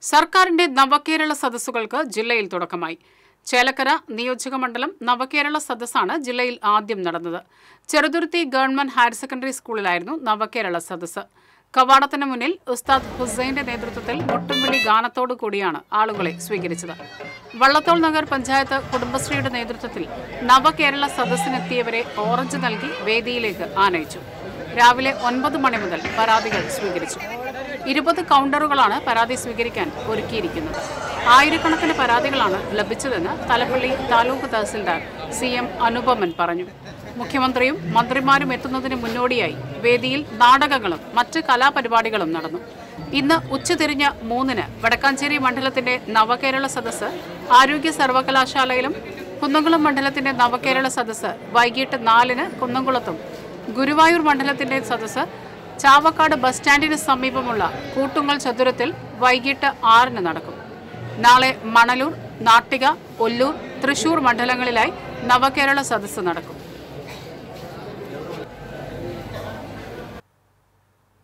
സർക്കാരിന്റെ നവകേരള സദസ്സുകൾക്ക് ജില്ലയിൽ തുടക്കമായി ചേലക്കര നിയോജക മണ്ഡലം നവകേരള സദസ്സാണ് ജില്ലയിൽ ആദ്യം നടന്നത് ചെറുതുരുത്തി ഗവൺമെന്റ് ഹയർ സെക്കൻഡറി സ്കൂളിലായിരുന്നു നവകേരള സദസ്സ് കവാടത്തിന് മുന്നിൽ ഉസ്താദ് ഹുസൈന്റെ നേതൃത്വത്തിൽ മുട്ടുംവിളി ഗാനത്തോടു കൂടിയാണ് ആളുകളെ സ്വീകരിച്ചത് വള്ളത്തോൾ നഗർ പഞ്ചായത്ത് കുടുംബശ്രീയുടെ നേതൃത്വത്തിൽ നവകേരള സദസ്സിനെത്തിയവരെ ഓറഞ്ച് നൽകി വേദിയിലേക്ക് ആനയിച്ചു രാവിലെ ഒൻപത് മണി മുതൽ പരാതികൾ സ്വീകരിച്ചു ഇരുപത് കൗണ്ടറുകളാണ് പരാതി സ്വീകരിക്കാൻ ഒരുക്കിയിരിക്കുന്നത് ആയിരക്കണക്കിന് പരാതികളാണ് ലഭിച്ചതെന്ന് തലപ്പള്ളി താലൂക്ക് തഹസിൽദാർ സി എം അനുപമൻ പറഞ്ഞു മുഖ്യമന്ത്രിയും മന്ത്രിമാരും എത്തുന്നതിന് മുന്നോടിയായി വേദിയിൽ നാടകങ്ങളും മറ്റ് കലാപരിപാടികളും നടന്നു ഇന്ന് ഉച്ചതിരിഞ്ഞ് മൂന്നിന് വടക്കാഞ്ചേരി മണ്ഡലത്തിന്റെ നവകേരള സദസ്സ് ആരോഗ്യ സർവകലാശാലയിലും കുന്നംകുളം മണ്ഡലത്തിന്റെ നവകേരള സദസ്സ് വൈകിട്ട് നാലിന് കുന്നംകുളത്തും ഗുരുവായൂർ മണ്ഡലത്തിന്റെ സദസ്സ് ചാവക്കാട് ബസ് സ്റ്റാൻഡിന് സമീപമുള്ള കൂട്ടുങ്ങൽ ചതുരത്തിൽ വൈകിട്ട് ആറിന് നടക്കും നാളെ മണലൂർ നാട്ടിക ഒല്ലൂർ തൃശൂർ മണ്ഡലങ്ങളിലായി നവകേരള സദസ്സ് നടക്കും